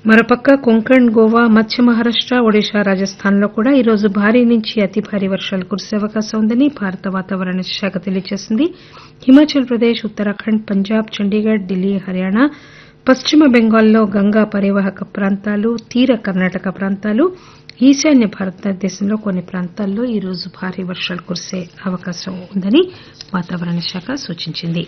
మరోపక్క కొంకణ్ గోవా మధ్య మహారాష్ట ఒడిశా రాజస్థాన్లో కూడా ఈరోజు భారీ నుంచి అతి భారీ వర్షాలు కురిసే అవకాశం ఉందని భారత వాతావరణ శాఖ తెలియజేసింది హిమాచల్ ప్రదేశ్ ఉత్తరాఖండ్ పంజాబ్ చండీగఢ్ ఢిల్లీ హర్యానా పశ్చిమ బెంగాల్లో గంగా పరీవాహక ప్రాంతాలు తీర కర్ణాటక ప్రాంతాలు ఈశాన్య భారతదేశంలో కొన్ని ప్రాంతాల్లో ఈరోజు భారీ వర్షాలు కురిసే అవకాశం ఉందని వాతావరణ శాఖ సూచించింది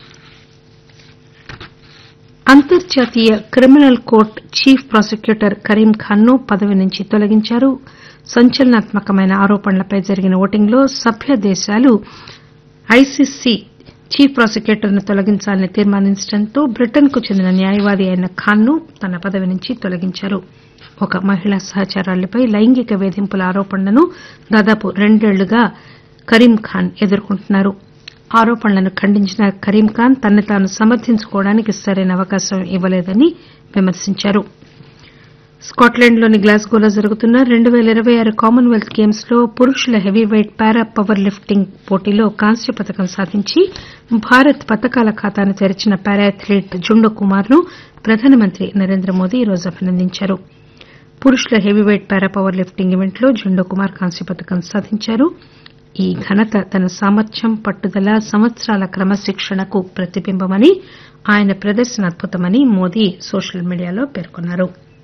అంతర్జాతీయ criminal court chief prosecutor Karim Khan ను పదవి నుంచి తొలగించారు సంచలనాత్మకమైన ఆరోపణలపై జరిగిన ఓటింగ్లో సభ్య దేశాలు ఐసీసీ చీఫ్ ప్రాసిక్యూటర్ ను తొలగించాలని తీర్మానించడంతో బ్రిటన్ కు చెందిన న్యాయవాది అయిన ఖాన్ ను తన పదవి నుంచి తొలగించారు ఒక మహిళా సహచరురాలిపై లైంగిక వేధింపుల ఆరోపణలను దాదాపు రెండేళ్లుగా కరీం ఖాన్ ఎదుర్కొంటున్నారు ఆరోపణలను ఖండించిన కరీం ఖాన్ తనను తాను సమర్థించుకోవడానికి సరైన అవకాశం ఇవ్వలేదని విమర్శించారు స్కాట్లాండ్లోని గ్లాస్గోలో జరుగుతున్న రెండు పేల ఇరవై ఆరు కామన్వెల్త్ గేమ్స్ లో పురుషుల హెవీవెయిట్ పారా పవర్ లిఫ్టింగ్ పోటీలో కాంస్య పతకం సాధించి భారత్ పతకాల ఖాతాను తెరిచిన పారా అథ్లీట్ జుండో కుమార్ ను ప్రధానమంత్రి నరేంద్ర మోదీ ఈరోజు అభినందించారు పురుషుల హెవీవెయిట్ పారా పవర్ లిఫ్టింగ్ ఈవెంట్లో జుండో కుమార్ కాంస్య పతకం సాధించారు ఈ ఘనత తన సామర్థ్యం పట్టుదల సంవత్సరాల క్రమశిక్షణకు ప్రతిబింబమని ఆయన ప్రదర్శన అద్భుతమని మోదీ సోషల్ మీడియాలో పేర్కొన్నారు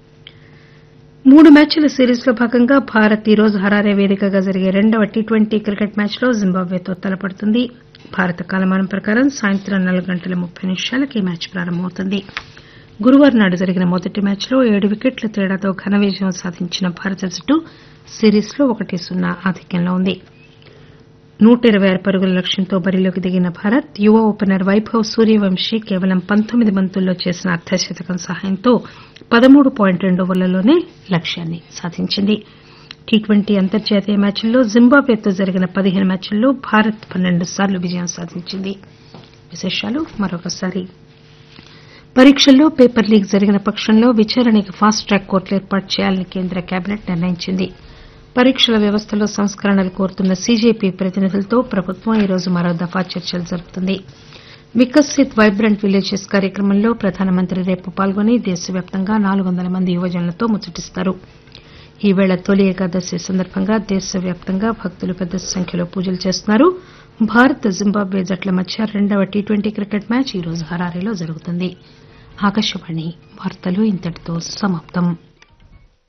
మూడు మ్యాచ్ల సిరీస్ లో భాగంగా భారత్ ఈరోజు హరారే వేదికగా జరిగే రెండవ టీ ట్వంటీ క్రికెట్ మ్యాచ్ లో జింబాబ్వేతో తలపడుతుంది భారత కాలమానం ప్రకారం సాయంత్రం నాలుగు గంటల ముప్పై నిమిషాలకు ఈ మ్యాచ్ ప్రారంభమవుతుంది గురువారం నాడు జరిగిన మొదటి మ్యాచ్లో ఏడు వికెట్ల తేడాతో ఘన విజయం సాధించిన భారత జట్టు సిరీస్ లో ఒకటి సున్నా ఆధిక్యంలో ఉంది నూట ఇరవై ఆరు పరుగుల లక్ష్యంతో బరిలోకి దిగిన భారత్ యువ ఓపెనర్ వైభవ్ సూర్యవంశీ కేవలం పంతొమ్మిది బంతుల్లో చేసిన అర్ధశతకం సహాయంతో పదమూడు పాయింట్ రెండు ఓవర్లలోనే లక్ష్యాన్ని సాధించింది టీ ట్వంటీ అంతర్జాతీయ మ్యాచ్ల్లో జింబాబ్వేతో జరిగిన పదిహేను మ్యాచ్ల్లో భారత్ పన్నెండు సార్లు విజయం సాధించింది విశేషాలు మరొకసారి పరీక్షల్లో పేపర్ లీక్ జరిగిన పక్షంలో విచారణకు ఫాస్ట్ ట్రాక్ కోర్టులు ఏర్పాటు చేయాలని కేంద్ర కేబినెట్ నిర్ణయించింది పరీక్షల వ్యవస్థలో సంస్కరణలు కోరుతున్న సీజేపీ ప్రతినిధులతో ప్రభుత్వం ఈరోజు మరో దఫా చర్చలు జరుపుతుంది వికసిత్ వైబ్రెంట్ విలేజెస్ కార్యక్రమంలో ప్రధానమంత్రి రేపు పాల్గొని దేశవ్యాప్తంగా నాలుగు వందల మంది యువజనులతో ముచ్చటిస్తారు ఈవేళ తొలి ఏకాదశి సందర్భంగా దేశవ్యాప్తంగా భక్తులు పెద్ద సంఖ్యలో పూజలు చేస్తున్నారు భారత్ జింబాబ్వే జట్ల మధ్య రెండవ టీ ట్వంటీ క్రికెట్ మ్యాచ్ ఈరోజు హరారేలో జరుగుతుంది ఆకాశవాణి వార్తలు ఇంతటితో సమాప్తం